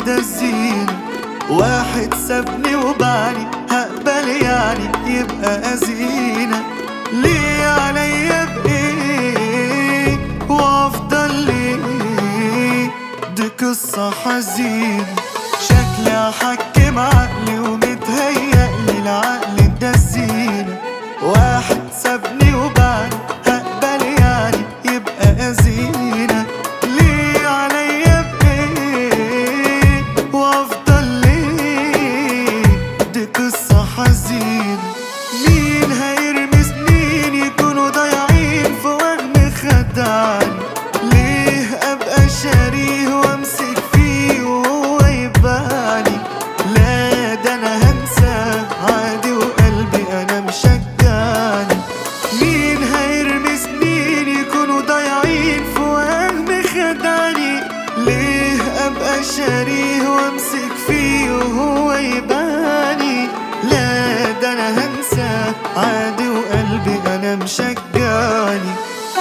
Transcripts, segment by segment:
ده الزينة واحد سابني وبعني هقبل يعني يبقى أزينة ليه عليا بإيه وأفضل ليه دي قصة حزينة شكلي أحكم عقلي ومتهيألي العقل ده الزينة واحد سابني وبعني هقبل يعني يبقى أزينة ليه عليا بإيه وأفضل ليه دي قصة حزينة مين هيرمي سنين يكونوا ضايعين في وهم خدعني ليه أبقى شاريه وأمسك فيه وهو يباني لا ده أنا هنساه عادي وقلبي أنا مشجعني مين هيرمي سنين يكونوا ضايعين في وهم خدعني ليه ابقى شاريه وامسك فيه وهو يباني لا ده انا هنساه عادي وقلبي انا مشجعني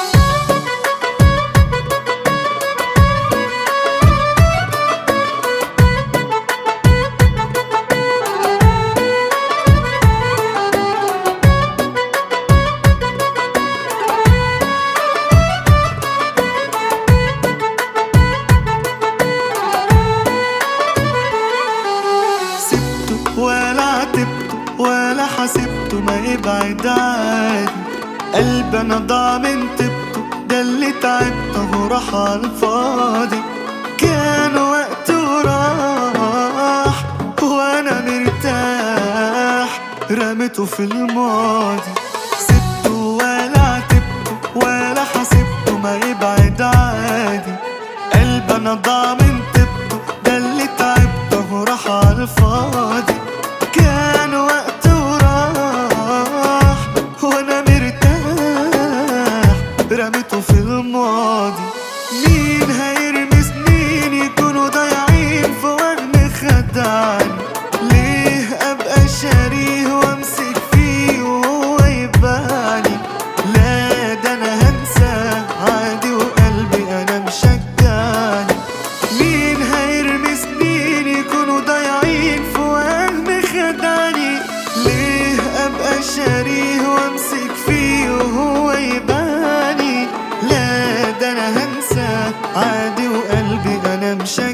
سبته ولا عاتبته ولا حسبته ما يبعد عادي قلبي انا ضاع من طيبته ده اللي تعبته وراح على الفاضي كان وقته راح وانا مرتاح رميته في الماضي سبته ولا عاتبته ولا حسبته ما يبعد عادي قلبي انا ضاع من طيبته ده اللي تعبته وراح على الفاضي كان وقته راح وانا مرتاح رميته في الماضي مين هيرمي سنين يكونوا ضايعين في وهم خدعني ليه ابقى شاريه وامسك فيه وهو يباني لا ده انا هنساه عادي وقلبي انا مشجعني مين هيرمي سنين يكونوا ضايعين في وهم خدعني ليه ابقى شاريه وامسك فيه وهو يباني لا ده انا هنساه عادي وقلبي انا مشجعني